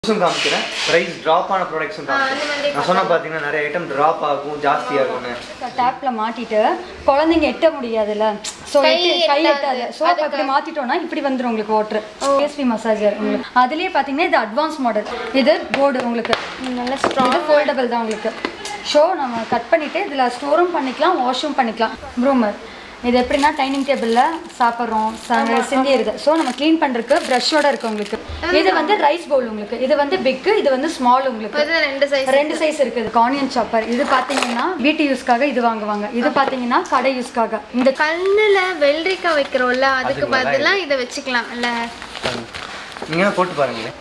ப்ராடக்ட்ஸும் காமிக்கிறேன் price drop ஆன ப்ராடக்ட்ஸும் அந்த மாதிரி காமிக்கிறேன் நான் சொன்னா பார்த்தீங்கன்னா நிறைய ஐட்டம் ட்ராப் ஆகும் ஜாஸ்தி ஆகும்னு டேப்ல மாட்டிட்டு குழந்தைங்க எட்ட முடியாதுல்ல ஸோ கை கை எட்டாது. எட்டாது ஸோ அப்போ இப்படி மாத்திட்டோம்னா இப்படி வந்துடும் உங்களுக்கு வாட்டர் ஏஎஸ்பி மசாஜர் உங்களுக்கு அதுலயே பார்த்தீங்கன்னா இது அட்வான்ஸ் மாடல் இது போர்டு உங்களுக்கு நல்ல இது ஸ்ட்ராங் ஃபோல்டபிள் தான் உங்களுக்கு ஷோ நம்ம கட் பண்ணிட்டு இதுல ஸ்டோரும் பண்ணிக்கலாம் வாஷும் பண்ணிக்கலாம் ப்ரூமர் இது எப்படின்னா டைனிங் டேபிளில் சாப்பிட்றோம் சிந்திடுது ஸோ நம்ம க்ளீன் பண்ணுறதுக்கு ப்ரஷோட இருக்கு உங்களுக்கு இது வந்து ரைஸ் பவுல் உங்களுக்கு இது வந்து பிக்கு இது வந்து ஸ்மால் உங்களுக்கு இது ரெண்டு சைஸ் ரெண்டு சைஸ் இருக்குது ஆனியன் சாப்பர் இது பார்த்தீங்கன்னா வீட்டு யூஸ்க்காக இது வாங்குவாங்க இது பார்த்தீங்கன்னா கடை யூஸ்க்காக இந்த கண்ணுல வெள்ளரிக்காய் வைக்கிறோம்ல அதுக்கு பதிலா இதை வச்சுக்கலாம் இல்ல நீங்கள் போட்டு பாருங்களேன்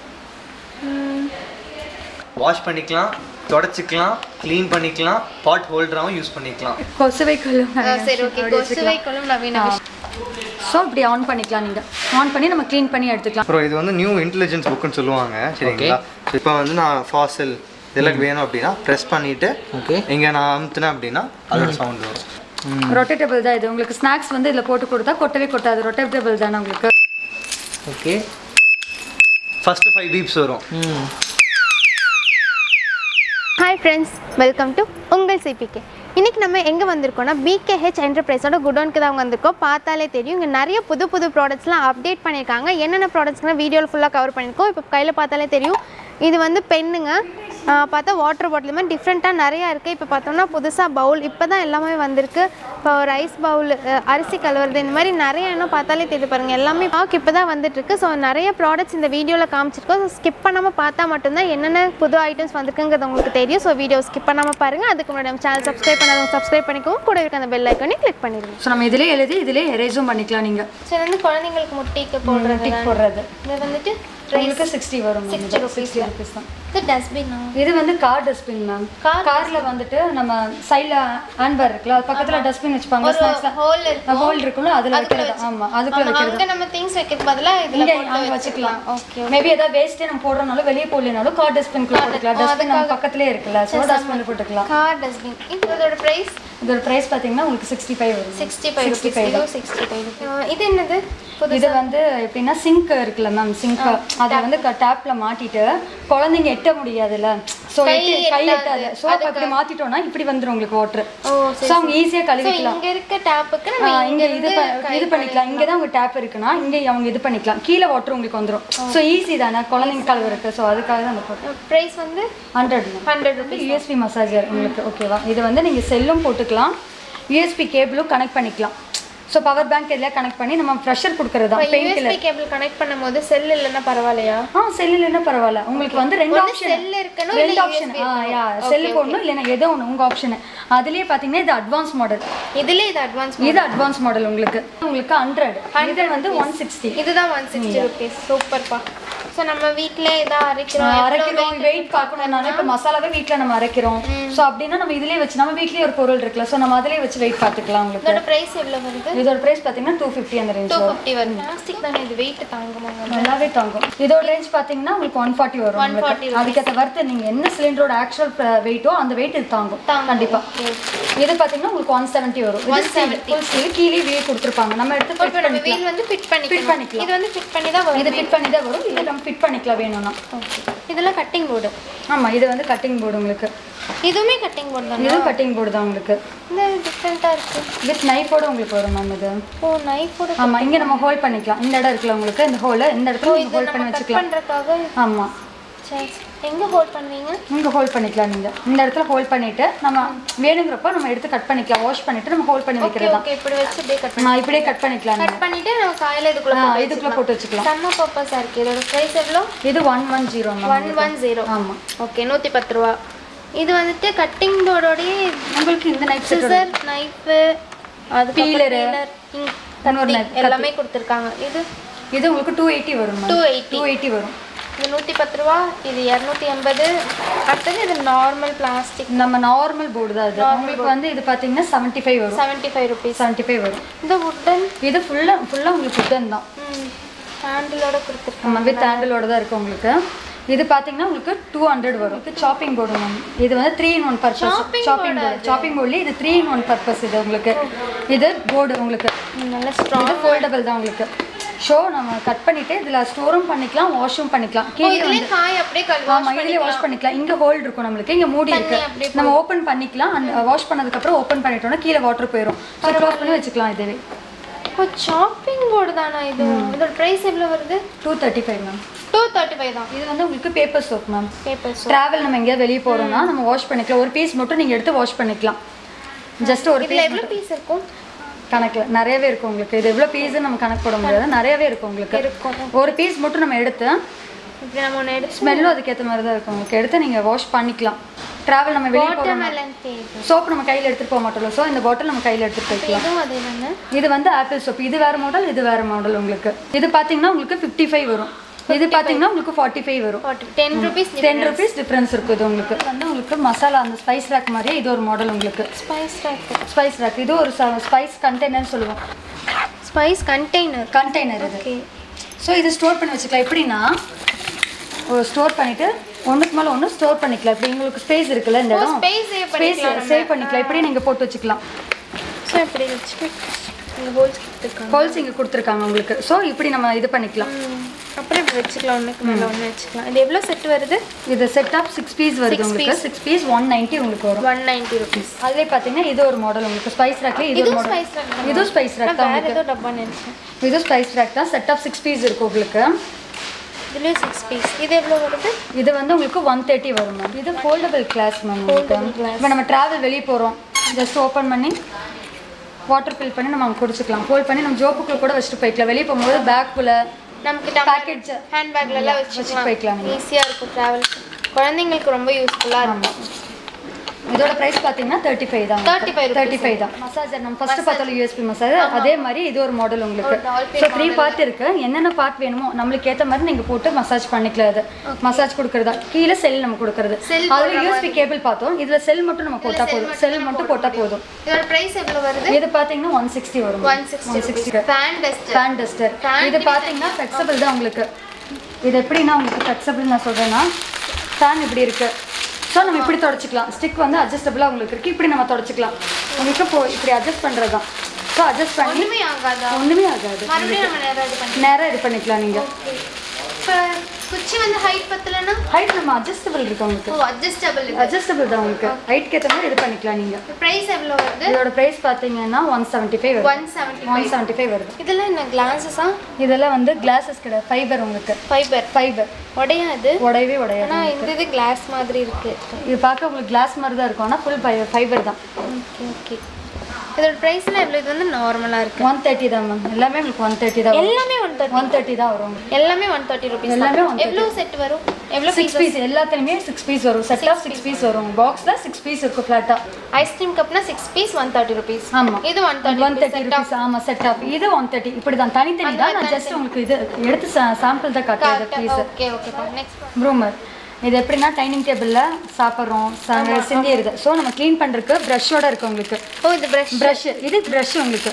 வாஷ் பண்ணிக்கலாம் தொடச்சிக்கலாம் க்ளீன் பண்ணிக்கலாம் பாட் ஹோல்டராகவும் யூஸ் பண்ணிக்கலாம் கொசுவை கொள்ளும் சரி ஓகே கொசுவை கொள்ளும் நவீன விஷயம். ஸோ இப்படி ஆன் பண்ணிக்கலாம் நீங்கள் ஆன் பண்ணி நம்ம க்ளீன் பண்ணி எடுத்துக்கலாம் அப்புறம் இது வந்து நியூ இன்டெலிஜென்ஸ் புக்குன்னு சொல்லுவாங்க சரிங்களா இப்போ வந்து நான் ஃபாசில் இதெல்லாம் வேணும் அப்படின்னா ப்ரெஸ் பண்ணிட்டு ஓகே இங்கே நான் அமுத்துனேன் அப்படின்னா அதோட சவுண்ட் வரும் ரொட்டேட்டபிள் தான் இது உங்களுக்கு ஸ்நாக்ஸ் வந்து இதில் போட்டு கொடுத்தா கொட்டவே கொட்டாது ரொட்டேட்டபிள் தானே உங்களுக்கு ஓகே ஃபர்ஸ்ட் ஃபைவ் பீப்ஸ் வரும் ம் ஹாய் ஃப்ரெண்ட்ஸ் வெல்கம் டு உங்கள் சிபிகே இன்னைக்கு நம்ம எங்கே வந்திருக்கோம்னா பிகேஹெச் என்டர்பிரைஸோட குடோனுக்கு தான் வந்திருக்கோம் பார்த்தாலே தெரியும் இங்கே நிறைய புது புது ப்ராடக்ட்ஸ்லாம் அப்டேட் பண்ணியிருக்காங்க என்னென்ன ப்ராடக்ட்ஸ்லாம் வீடியோவில் ஃபுல்லாக கவர் பண்ணியிருக்கோம் இப்போ கையில் பார்த்தாலே தெரியும் இது வந்து பெண்ணுங்க ஆஹ் பார்த்தா வாட்டர் பாட்டில் மாதிரி டிஃப்ரெண்ட்டாக நிறையா இருக்குது இப்போ பார்த்தோம்னா புதுசாக பவுல் இப்போ தான் எல்லாமே வந்திருக்கு இப்போ ரைஸ் பவுல் அரிசி கழுவுறது இந்த மாதிரி நிறைய இன்னும் பார்த்தாலே தெரியுது பாருங்கள் எல்லாமே பார்க்க இப்போ தான் வந்துட்டுருக்கு ஸோ நிறைய ப்ராடக்ட்ஸ் இந்த வீடியோவில் காமிச்சிருக்கோம் ஸோ ஸ்கிப் பண்ணாமல் பார்த்தா மட்டும்தான் என்னென்ன புது ஐட்டம்ஸ் வந்திருக்குங்கிறது உங்களுக்கு தெரியும் ஸோ வீடியோ ஸ்கிப் பண்ணாமல் பாருங்கள் அதுக்கு முன்னாடி நம்ம சேனல் சப்ஸ்கிரைப் பண்ணாதவங்க சப்ஸ்கிரைப் பண்ணிக்கவும் கூட இருக்க அந்த பெல் ஐக்கனையும் கிளிக் பண்ணிடுங்க ஸோ நம்ம இதிலே எழுதி இதிலே எரேஸும் பண்ணிக்கலாம் நீங்கள் ஸோ இது வந்து குழந்தைங்களுக்கு முட்டைக்கு போடுறது டிக் போடுறது இது வந்துட்டு உங்களுக்கு சிக்ஸ்டி வரும் சிக்ஸ்டி ருபீஸ் சிக்ஸ்டி ருபீஸ் தான் இது டஸ்ட்பின் இது வந்து கார் டஸ்ட்பின் மேம் Car கார்ல வந்துட்டு நம்ம சைடில் ஹேண்ட்பேர் இருக்குல்ல அது பக்கத்துல டஸ்ட்பின் வச்சுப்பாங்க ஒரு ஸ்நாக்ஸ்ல ஹோல் இருக்கு ஹோல் இருக்கும்ல அதுல வைக்கிறது ஆமா அதுக்குள்ள ஆமா, வைக்கிறது அங்க நம்ம திங்ஸ் வைக்கிறது பதிலா இதுல இங்க போட்டு அங்க வச்சுக்கலாம் ஓகே மேபி ஏதாவது வேஸ்ட்டே நம்ம போடுறனாலும் வெளியே போடலனாலும் கார் டஸ்ட்பின்குள்ள போட்டுக்கலாம் டஸ்ட்பின் நம்ம பக்கத்துலயே இருக்குல்ல ஸோ டஸ்ட்பின் போட்டுக்கலாம் கார் டஸ்ட்பின் இதோட பிரைஸ் இதோட பிரைஸ் பாத்தீங்கன்னா உங்களுக்கு சிக்ஸ்டி ஃபைவ் வரும் சிக்ஸ்டி ஃபைவ் ருபீஸ் இதுவும் சிக்ஸ்டி ஃபைவ் ருபீஸ் இது என்னது புது இது வந்து எப்படின்னா சிங்க் இருக்குல்ல மேம் சிங்க் அதை வந்து டேப்ல மாட்டிட்டு குழந்தைங்க எட்ட முடியாதுல்ல ஸோ கை எட்டாது ஸோ அப்போ இப்படி மாத்திட்டோம்னா இப்படி வந்துரும் உங்களுக்கு வாட்டர் ஓ ஸோ அவங்க ஈஸியாக ஸோ கழுவிக்கலாம் இங்க இருக்க டேப்புக்கு நம்ம ஆ, இங்க இது ப- இது பண்ணிக்கலாம் இங்க தான் உங்க டேப் இருக்குன்னா இங்க அவங்க இது பண்ணிக்கலாம் கீழே வாட்டர் உங்களுக்கு வந்துரும் ஸோ ஈஸி தானே குழந்தைங்க கழுவுறதுக்கு ஸோ அதுக்காக தான் அந்த போட்டு பிரைஸ் வந்து hundred hundred rupees USB massager உங்களுக்கு ஓகேவா இது வந்து நீங்க செல்லும் போட்டுக்கலாம் யூஎஸ்பி கேபிளும் கனெக்ட் பண்ணிக்கலாம் ஸோ பவர் பேங்க் இதில் கனெக்ட் பண்ணி நம்ம ப்ரெஷர் கொடுக்கறது தான் பெயின் யூஎஸ்பி கேபிள் கனெக்ட் பண்ணும்போது செல் இல்லைன்னா பரவாயில்லையா ஆ செல்லில் என்ன பரவாயில்ல உங்களுக்கு வந்து ரெண்டு ஆப்ஷன் செல் இருக்கணும் ரெண்டு ஆப்ஷன் ஆ யா செல்லு போடணும் இல்லைன்னா ஏதோ ஒன்று உங்கள் ஆப்ஷனு அதுலேயே பார்த்தீங்கன்னா இது அட்வான்ஸ் மாடல் இதுல இது அட்வான்ஸ் இது அட்வான்ஸ் மாடல் உங்களுக்கு உங்களுக்கு ஹண்ட்ரட் இது வந்து ஒன் சிக்ஸ்டி இதுதான் ஒன் சிக்ஸ்டி ருபீஸ் சூப்பர்ப்பா ஸோ நம்ம வீட்டிலே இதாக அரைக்கிறோம் அரைக்கிறோம் வெயிட் பார்க்கணும்னாலும் இப்போ மசாலாவே வீட்டில் நம்ம அரைக்கிறோம் ஸோ அப்படின்னா நம்ம இதுலேயே வச்சு நம்ம வீட்லேயே ஒரு பொருள் இருக்குல்ல ஸோ நம்ம அதிலே வச்சு வெயிட் பார்த்துக்கலாம் உங்களுக்கு இதோட பிரைஸ் எவ்வளோ வருது இதோட பிரைஸ் பார்த்தீங்கன்னா டூ ஃபிஃப்டி அந்த ரேஞ்ச் டூ ஃபிஃப்டி வருது பிளாஸ்டிக் தானே இது வெயிட் தாங்குமாங்க நல்லாவே தாங்கும் இதோட ரேஞ்ச் பார்த்தீங்கன்னா உங்களுக்கு ஒன் ஃபார்ட்டி வரும் உங்களுக்கு. அதுக்கேற்ற வர்த்து நீங்கள் என்ன சிலிண்டரோட ஆக்சுவல் வெயிட்டோ அந்த வெயிட் இது தாங்கும் கண்டிப்பா இது பார்த்தீங்கன்னா உங்களுக்கு ஒன் செவன்ட்டி வரும் ஒன் செவன்ட்டி ஃபுல் ஸ்டீல் கீழே வீ கொடுத்துருப்பாங்க நம்ம எடுத்து ஃபிட் இப்போ நம்ம பண்ணிக்கலாம் வீல் வந்து ஃபிட் ஃபிட் பண்ணிக்கலாம் பண்ணிக்கலாம் இது வந்து ஃபிட் பண்ணி தான் வரும் இது ஃபிட் பண்ணி தான் வரும் இது நம்ம ஃபிட் பண்ணிக்கலாம் வேணும்னா இதெல்லாம் கட்டிங் போர்டு ஆமாம் இது வந்து கட்டிங் போர்டு உங்களுக்கு இதுவுமே கட்டிங் போர்டு தானே இதுவும் கட்டிங் போர்டு தான் உங்களுக்கு இந்த டிஃப்ரெண்ட்டாக இருக்கு வித் நைஃபோட உங்களுக்கு வரும் மேம் இது ஓ நைஃபோட ஆமா இங்க நம்ம ஹோல்ட் பண்ணிக்கலாம் இந்த இடம் இருக்குல்ல உங்களுக்கு இந்த ஹோல் இந்த இடத்துல நீங்க ஹோல்ட் பண்ணி கட் வச்சுக்கலாம் பண்ணுறதுக்காக ஆமா சரி எங்கே ஹோல்ட் பண்ணுவீங்க இங்க ஹோல்ட் பண்ணிக்கலாம் நீங்க இந்த இடத்துல ஹோல்ட் பண்ணிட்டு நம்ம வேணுங்கிறப்ப நம்ம எடுத்து கட் பண்ணிக்கலாம் வாஷ் பண்ணிட்டு நம்ம ஹோல்ட் பண்ணி ஓகே வைக்கிறது தான் ஓகே இப்படி வச்சு அப்படியே கட் நான் இப்படியே கட் பண்ணிக்கலாம் நீங்க கட் பண்ணிட்டு நம்ம காயில இதுக்குள்ள ஆ, போட்டு இதுக்குள்ள போட்டு வச்சுக்கலாம் செம்ம பர்பஸாக இருக்குது இதோட ப்ரைஸ் எவ்வளோ இது one one zero one one zero ஆமா ஓகே நூற்றி பத்து ரூபா இது வந்துட்டு கட்டிங் போர்டோடய உங்களுக்கு இந்த நைஃப் செட் சிசர் நைஃபு அது Peeler. இன்னொரு knife, எல்லாமே கொடுத்துருக்காங்க இது இது உங்களுக்கு டூ எயிட்டி வரும் டூ எயிட்டி டூ எயிட்டி வரும் இது நூற்றி பத்து ரூபா இது இரநூத்தி எண்பது அடுத்தது இது நார்மல் பிளாஸ்டிக் நம்ம நார்மல் போர்டு தான் இது உங்களுக்கு வந்து இது பாத்தீங்கன்னா செவன்ட்டி ஃபைவ் வரும் seventy five rupees seventy five வரும் இந்த வுட்டன் இது ஃபுல்லா ஃபுல்லா உங்களுக்கு உட்டன் தான் ஹேண்டிலோட கொடுத்துருக்காங்க நம்ம வித் ஹேண்டிலோட தான் இருக்கு உங்களுக்கு இது பார்த்தீங்கன்னா உங்களுக்கு டூ ஹண்ட்ரட் வரும் இது சாப்பிங் போர்டு மேம் இது வந்து three in one purpose chopping board chopping போர்ட்லேயே இது த்ரீ இன் ஒன் பர்பஸ் இது உங்களுக்கு இது போர்டு உங்களுக்கு நல்ல ஸ்ட்ராங் இது ஃபோல்டபிள் தான் உங்களுக்கு ஷோ நம்ம கட் பண்ணிட்டு இதில் ஸ்டோரும் பண்ணிக்கலாம் வாஷும் பண்ணிக்கலாம் ஓ, கீழே இதுலயே வந்து காய் அப்படியே கழுவா ஆமா இதுலயே வாஷ் பண்ணிக்கலாம் இங்க ஹோல்ட் இருக்கும் நம்மளுக்கு இங்க மூடி இருக்கு அப்படியே நம்ம ஓபன் பண்ணிக்கலாம் அந்த வாஷ் பண்ணதுக்கு அப்புறம் ஓபன் பண்ணிட்டோம்னா கீழே வாட்டர் போயிடும் ஸோ க்ளோஸ் பண்ணி வச்சுக்கலாம் இதுவே ஓ சாப்பிங் போர்டு தானா இது இதோட பிரைஸ் எவ்வளோ வருது two thirty five ma'am two thirty five தான் இது வந்து உங்களுக்கு paper soap ma'am papers travel நம்ம எங்கேயாவது வெளியே போறோம்னா நம்ம வாஷ் பண்ணிக்கலாம் ஒரு பீஸ் மட்டும் நீங்க எடுத்து வாஷ் பண்ணிக்கலாம் ஜஸ்ட் ஒரு இதில் பீஸ் எவ்வளோ பீஸ் இருக்கும் கணக்கு நிறையவே இருக்கும் உங்களுக்கு இது எவ்வளோ பீஸ் நம்ம கணக்கு போட முடியாது நிறையவே இருக்கும் உங்களுக்கு இருக்கும் ஒரு பீஸ் மட்டும் நம்ம எடுத்து இப்படி நம்ம ஒன்று எடுத்து ஸ்மெல்லும் அதுக்கேற்ற மாதிரி தான் இருக்கும் உங்களுக்கு எடுத்து நீங்கள் வாஷ் பண்ணிக்கலாம் ட்ராவல் நம்ம வெளியே போகிறோம் வாட்டர்மெலன் பேப்பர் சோப் நம்ம கையில் எடுத்துகிட்டு போக மாட்டோம்ல ஸோ இந்த பாட்டில் நம்ம கையில் எடுத்துகிட்டு போய்க்கலாம் இதுவும் அதே தானே இது வந்து ஆப்பிள் சோப் இது வேறு மாடல் இது வேறு மாடல் உங்களுக்கு இது பார்த்தீங்கன்னா உங்களுக்கு ஃபிஃப்டி ஃபைவ் வரும் இது பார்த்தீங்கன்னா உங்களுக்கு ஃபார்ட்டி ஃபைவ் வரும் forty ten rupees ten rupees difference இருக்குது இது உங்களுக்கு வந்து உங்களுக்கு மசாலா அந்த ஸ்பைஸ் ரேக் மாதிரியே இது ஒரு மாடல் உங்களுக்கு ஸ்பைஸ் ரேக் ஸ்பைஸ் ரேக் இது ஒரு ஸ்பைஸ் கண்டெய்னர்னு சொல்லுவோம் ஸ்பைஸ் கண்டெய்னர் கண்டெய்னர் இது ஓகே ஸோ இது ஸ்டோர் பண்ணி வச்சுக்கலாம் எப்படின்னா ஒரு ஸ்டோர் பண்ணிட்டு ஒன்றுக்கு மேலே ஒன்று ஸ்டோர் பண்ணிக்கலாம் இப்படி உங்களுக்கு ஸ்பேஸ் இருக்குல்ல இந்த இடம் space save ஸ்பேஸ் சேவ் பண்ணிக்கலாம் இப்படி நீங்கள் போட்டு வச்சுக்கலாம் ஸோ இப்படி வச்சுட்டு இங்கே ஹோல்ஸ் கொடுத்துருக்காங்க ஹோல்ஸ் இங்கே கொடுத்துருக்காங்க உங்களுக்கு ஸோ இப்படி நம்ம இது பண்ணிக்கலாம் ம். அப்புறம் இப்படி வச்சுக்கலாம் ஒன்றுக்கு மேலே ஒன்று வச்சுக்கலாம் இது எவ்வளோ செட் வருது இது செட் ஆஃப் சிக்ஸ் பீஸ் வருது உங்களுக்கு சிக்ஸ் பீஸ் ஒன் நைன்ட்டி உங்களுக்கு வரும் ஒன் நைன்ட்டி ருபீஸ் அதுலேயே பார்த்தீங்கன்னா இது ஒரு மாடல் உங்களுக்கு ஸ்பைஸ் ரேக்ல இது ஒரு இதுவும் மாடல் ஸ்பைஸ் ரேக் இதுவும் ஸ்பைஸ் ரேக் தான் வேறு உங்களுக்கு ஏதோ டப்பா நினச்சேன் இதுவும் ஸ்பைஸ் ரேக் தான் செட் ஆஃப் சிக்ஸ் பீஸ் இருக்கும் உங்களுக்கு இதுலேயும் சிக்ஸ் பீஸ் இது எவ்வளோ வருது இது வந்து உங்களுக்கு ஒன் தேர்ட்டி வரும் மேம் இது ஃபோல்டபுள் கிளாஸ் மேம் உங்களுக்கு இப்போ நம்ம ட்ராவல் வெளியே போகிறோம் ஜஸ்ட் ஓப்பன் பண்ணி வாட்டர் ஃபில் பண்ணி நம்ம அங்க குடிச்சிக்கலாம் ஃபோல்ட் பண்ணி நம்ம ஜோப்புக்குள்ள கூட வச்சுட்டு போய்க்கலாம் வெளியே போகும்போது பேக்குள்ள நமக்கு பேக்கெட்ஸ் ஹேண்ட்பேக்லலாம் வச்சுட்டு வச்சுக்கலாம் போய்க்கலாம் நீங்க. ஈஸியாக இருக்கும் ட்ராவல் குழந்தைங்களுக்கு ரொம்ப யூஸ்ஃபுல்லாக இருக்கும் இதோட பிரைஸ் பார்த்தீங்கன்னா தேர்ட்டி ஃபைவ் தான் 35 rupees. தேர்ட்டி ஃபைவ் தான் மசாஜர் நம்ம ஃபர்ஸ்ட் பார்த்தோம் யூஎஸ்பி மசாஜர் அதே மாதிரி இது ஒரு மாடல் உங்களுக்கு ஒரு dolphin ஸோ த்ரீ பார்ட் இருக்கு என்னென்ன பார்ட் வேணுமோ நம்மளுக்கு ஏற்ற மாதிரி நீங்கள் போட்டு மசாஜ் பண்ணிக்கலாம் அது மசாஜ் கொடுக்குறதா கீழே செல் நம்ம கொடுக்குறது Cell அதில் யூஎஸ்பி கேபிள் பார்த்தோம் இதில் செல் மட்டும் நம்ம போட்டால் போதும் செல் மட்டும் போட்டால் போதும் இதோட ப்ரைஸ் எவ்வளோ வருது இது பார்த்தீங்கன்னா ஒன் சிக்ஸ்டி வரும் one sixty rupees fan dust fan duster இது பார்த்தீங்கன்னா ஃப்ளெக்சிபிள் தான் உங்களுக்கு இது எப்படின்னா உங்களுக்கு ஃப்ளெக்சிபிள் நான் சொல்கிறேன்னா ஃபேன் இப்படி இருக்கு ஸோ நம்ம இப்படி தொடச்சிக்கலாம் ஸ்டிக் வந்து அட்ஜஸ்டபுளாக உங்களுக்கு இருக்குது இப்படி நம்ம தொடச்சிக்கலாம் உங்களுக்கு இப்போ இப்படி அட்ஜஸ்ட் பண்ணுறது தான் ஸோ அட்ஜஸ்ட் பண்ணி ஒன்றுமே ஆகாதா ஒன்றுமே ஆகாது மறுபடியும் நம்ம நேரம் இது பண்ணி நேராக இது பண்ணிக்கலாம் நீங்கள் இப்போ குச்சி வந்து ஹைட் பத்தலைன்னா ஹைட் நம்ம அட்ஜஸ்டபிள் இருக்கு உங்களுக்கு ஓ அட்ஜஸ்டபிள் இது அட்ஜஸ்டபிள் தான் உங்களுக்கு ஹைட்க்கு ஏற்ற மாதிரி இது பண்ணிக்கலாம் நீங்கள் ப்ரைஸ் எவ்வளோ வருது இதோட ப்ரைஸ் பார்த்தீங்கன்னா ஒன் செவன்ட்டி ஃபைவ் வருது one seventy one seventy five வருது இதெல்லாம் என்ன கிளாஸஸா இதெல்லாம் வந்து கிளாஸஸ் கிடையாது ஃபைபர் உங்களுக்கு ஃபைபர் ஃபைபர் உடையாது உடையவே உடையாது ஆனால் இந்த இது கிளாஸ் மாதிரி இருக்கு இது பார்க்க உங்களுக்கு கிளாஸ் மாதிரி தான் இருக்கும் ஆனால் ஃபுல் ஃபைபர் தான் ஓகே ஓகே இதோட ப்ரைஸ்லாம் எவ்வளோ இது வந்து நார்மலாக இருக்கு ஒன் தேர்ட்டி தான் மேம் எல்லாமே உங்களுக்கு ஒன் தேர்ட்டி தான் எல்லாமே ஒன் தேர்ட்டி ஒன் தேர்ட்டி தான் வரும் எல்லாமே ஒன் தேர்ட்டி ருபீஸ் எல்லாமே 130. எவ்வளோ செட் வரும் எவ்வளோ சிக்ஸ் பீஸ் எல்லாத்துலேயுமே சிக்ஸ் பீஸ் வரும் செட் ஆஃப் சிக்ஸ் பீஸ் வரும் பாக்ஸில் சிக்ஸ் பீஸ் இருக்கும் ஃப்ளாட்டாக ஐஸ்கிரீம் கப்னா six piece one thirty rupees ஆமாம் இது one thirty one thirty rupees ஆமாம் செட் ஆஃப் இது ஒன் தேர்ட்டி இப்படி தான் தனித்தனி தான் நான் ஜஸ்ட் உங்களுக்கு இது எடுத்து சாம்பிள் தான் காட்டுறது piece okay okay next broomer இது எப்படின்னா டைனிங் டேபிளில் சாப்பிட்றோம் சிந்திடுது ஸோ நம்ம க்ளீன் பண்ணுறதுக்கு ப்ரஷ்ஷோட இருக்கு உங்களுக்கு ஓ இது ப்ரஷ் ப்ரஷ் இது ப்ரஷ் உங்களுக்கு